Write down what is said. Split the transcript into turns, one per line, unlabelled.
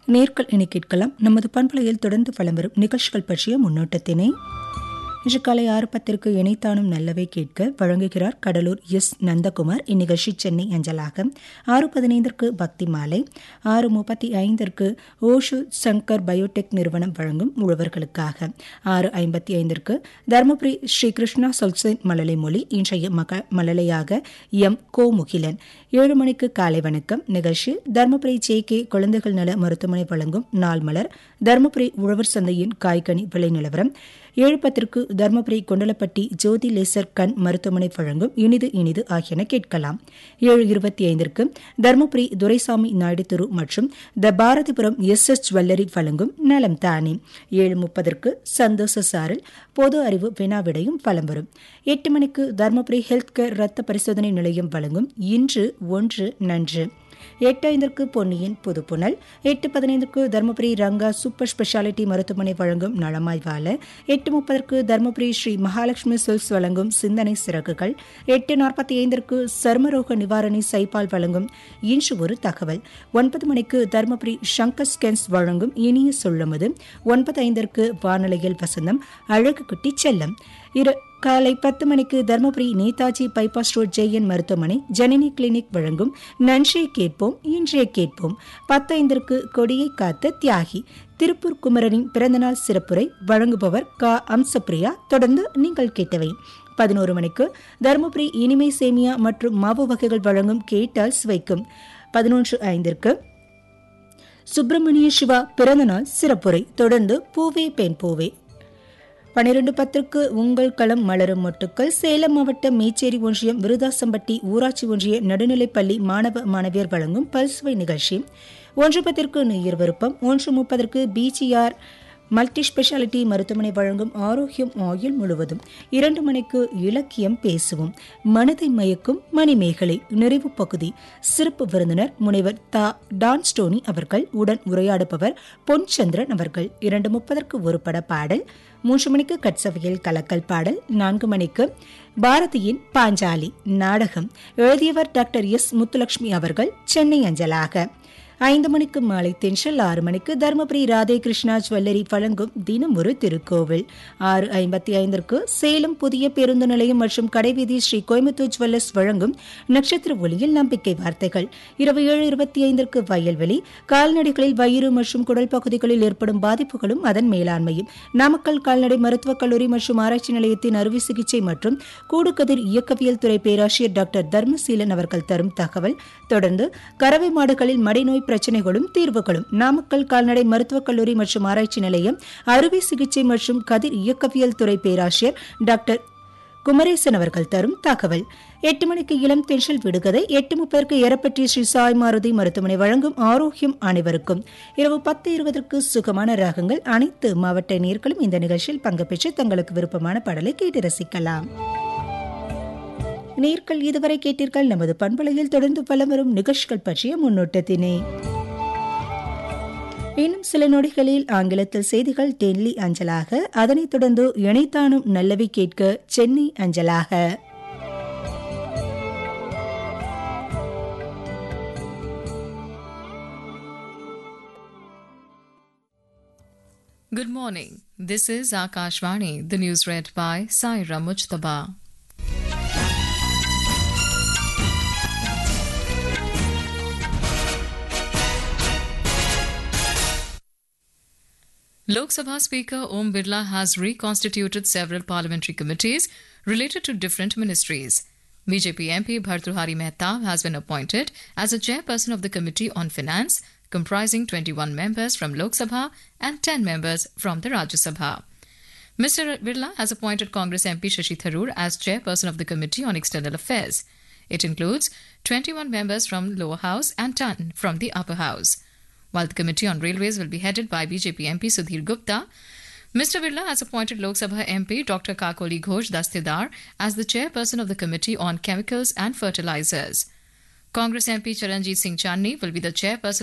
நேர்கள் என கேட்கலாம் நமது பண்பலையில் தொடர்ந்து வலம் வரும் நிகழ்ச்சிகள் பற்றிய முன்னோட்டத்தினை இன்று காலை ஆறு பத்திற்கு இணைத்தானும் நல்லவை கேட்க வழங்குகிறார் கடலூர் எஸ் நந்தகுமார் இந்நிகழ்ச்சி சென்னை அஞ்சலாக ஆறு பதினைந்திற்கு பக்தி மாலை ஆறு முப்பத்தி ஐந்திற்கு ஓஷு சங்கர் பயோடெக் நிறுவனம் வழங்கும் உழவர்களுக்காக ஆறு ஐம்பத்தி ஐந்திற்கு தருமபுரி ஸ்ரீ கிருஷ்ணா சொல்சைன் மழலை மொழி இன்றைய மக மழலையாக எம் கோமுகிலன் ஏழு மணிக்கு காலை வணக்கம் நிகழ்ச்சி தருமபுரி ஜே கே குழந்தைகள் நல மருத்துவமனை வழங்கும் நாள் மலர் தருமபுரி உழவர் சந்தையின் காய்கனி விலை நிலவரம் ஏழு பத்திற்கு தர்மபுரி கொண்டலப்பட்டி ஜோதி லேசர் கண் மருத்துவமனை வழங்கும் இனிது இனிது ஆகியன கேட்கலாம் ஏழு இருபத்தி ஐந்திற்கு தர்மபுரி துரைசாமி நாயுடு தெரு மற்றும் the Bharathipuram S S jewellery வழங்கும் நலம் தானே ஏழு முப்பதற்கு சந்தோஷ சாரல் பொது அறிவு வினாவிடையும் வலம் வரும் எட்டு மணிக்கு தர்மபுரி ஹெல்த் கேர் ரத்த பரிசோதனை நிலையம் வழங்கும் இன்று ஒன்று நன்று எட்டு ஐந்திற்கு பொன்னியின் புதுப்புணல் எட்டு பதினைந்துக்கு தருமபுரி ரங்கா சூப்பர் ஸ்பெஷாலிட்டி மருத்துவமனை வழங்கும் நலமாய் வாழ எட்டு முப்பதற்கு தருமபுரி ஸ்ரீ மகாலட்சுமி சில்ஸ் வழங்கும் சிந்தனை சிறகுகள் எட்டு நாற்பத்தி ஐந்திற்கு சர்மரோக நிவாரணி சைபால் வழங்கும் இன்று ஒரு தகவல் ஒன்பது மணிக்கு தருமபுரி சங்கர் ஸ்கென்ஸ் வழங்கும் இனிய சொல்லுமது ஒன்பது ஐந்திற்கு வானொலியில் வசந்தம் அழகு குட்டி செல்லம் இரு காலை பத்து மணிக்கு தர்மபுரி நேதாஜி பைபாஸ் ரோட் ஜெயன் மருத்துவமனை ஜனனி கிளினிக் வழங்கும் நன்றியை கேட்போம் இன்றைய கேட்போம் பத்தைந்திற்கு கொடியை காத்த தியாகி திருப்பூர் குமரனின் பிறந்தநாள் சிறப்புரை வழங்குபவர் க அம்சப்பிரியா தொடர்ந்து நீங்கள் கேட்டவை பதினோரு மணிக்கு தருமபுரி இனிமை சேமியா மற்றும் மாவு வகைகள் வழங்கும் கேட்டால் சுவைக்கும் பதினொன்று ஐந்திற்கு சுப்பிரமணிய சிவா பிறந்தநாள் சிறப்புரை தொடர்ந்து பூவே பெண் பூவே பனிரெண்டு பத்திற்கு உங்கள் களம் மலரும் மொட்டுக்கள் சேலம் மாவட்டம் மேச்சேரி ஒன்றியம் விருதாசம்பட்டி ஊராட்சி ஒன்றிய நடுநிலைப்பள்ளி மாணவ மாணவியர் வழங்கும் பல்சுவை நிகழ்ச்சி ஒன்று பத்திற்கு நீர் விருப்பம் ஒன்று முப்பதற்கு பிஜிஆர் மல்டி ஸ்பெஷாலிட்டி மருத்துவமனை வழங்கும் ஆரோக்கியம் ஆயுள் முழுவதும் இரண்டு மணிக்கு இலக்கியம் பேசுவோம் மனதை மயக்கும் மணிமேகலை நிறைவு பகுதி சிறப்பு விருந்தினர் முனைவர் தா டான் ஸ்டோனி அவர்கள் உடன் உரையாடுபவர் பொன் சந்திரன் அவர்கள் இரண்டு முப்பதற்கு ஒரு பட பாடல் மூன்று மணிக்கு கட்சவையில் கலக்கல் பாடல் நான்கு மணிக்கு பாரதியின் பாஞ்சாலி நாடகம் எழுதியவர் டாக்டர் எஸ் முத்துலட்சுமி அவர்கள் சென்னை அஞ்சலாக ஐந்து மணிக்கு மாலை தென்றல் ஆறு மணிக்கு தருமபுரி ராதே கிருஷ்ணா ஜுவல்லரி வழங்கும் தினம் ஒரு திருக்கோவில் ஆறு ஐம்பத்தி ஐந்திற்கு சேலம் புதிய பேருந்து நிலையம் மற்றும் கடைவீதி ஸ்ரீ கோயம்புத்தூர் ஜுவல்லர்ஸ் வழங்கும் நட்சத்திர ஒளியில் நம்பிக்கை வார்த்தைகள் இரவு ஏழு இருபத்தி ஐந்திற்கு வயல்வெளி கால்நடைகளில் வயிறு மற்றும் குடல் பகுதிகளில் ஏற்படும் பாதிப்புகளும் அதன் மேலாண்மையும் நாமக்கல் கால்நடை மருத்துவக் கல்லூரி மற்றும் ஆராய்ச்சி நிலையத்தின் அறுவை சிகிச்சை மற்றும் கூடுகதிர் இயக்கவியல் துறை பேராசிரியர் டாக்டர் தர்மசீலன் அவர்கள் தரும் தகவல் தொடர்ந்து கறவை மாடுகளில் மடைநோய் பிரச்சனைகளும் தீர்வுகளும் நாமக்கல் கால்நடை மருத்துவக் கல்லூரி மற்றும் ஆராய்ச்சி நிலையம் அறுவை சிகிச்சை மற்றும் கதிர் இயக்கவியல் துறை பேராசிரியர் டாக்டர் குமரேசன் அவர்கள் தரும் தகவல் எட்டு மணிக்கு இளம் தென்றல் விடுகதை எட்டு முப்பதற்கு ஏறப்பற்றி ஸ்ரீ சாய் மாருதி மருத்துவமனை வழங்கும் ஆரோக்கியம் அனைவருக்கும் இரவு பத்து இருபதற்கு சுகமான ராகங்கள் அனைத்து மாவட்ட நேர்களும் இந்த நிகழ்ச்சியில் பங்கு பெற்று தங்களுக்கு விருப்பமான பாடலை கேட்டு ரசிக்கலாம் நேர்கள் இதுவரை கேட்டீர்கள் நமது பண்பலையில் தொடர்ந்து பலம் வரும் நிகழ்ச்சிகள் பற்றிய முன்னோட்டத்தினை இன்னும் சில நொடிகளில் ஆங்கிலத்தில் செய்திகள் டெல்லி அஞ்சலாக அதனைத் தொடர்ந்து இணைத்தானும் நல்லவை கேட்க சென்னை அஞ்சலாக
Good morning. This is Akashvani, the news read by Saira Mujtaba. Lok Sabha Speaker Om Birla has reconstituted several parliamentary committees related to different ministries. BJP MP Bhartruhari Mehtab has been appointed as a chairperson of the Committee on Finance, comprising 21 members from Lok Sabha and 10 members from the Rajya Sabha. Mr. Birla has appointed Congress MP Shashi Tharoor as chairperson of the Committee on External Affairs. It includes 21 members from lower house and 10 from the upper house. While the Committee on Railways will be headed by BJP MP Sudhir Gupta, Mr. Birla has appointed Lok Sabha MP Dr. Kakoli Ghosh Dastidar as the chairperson of the Committee on Chemicals and Fertilizers. Congress MP Charanjit Singh Channi will be the chairperson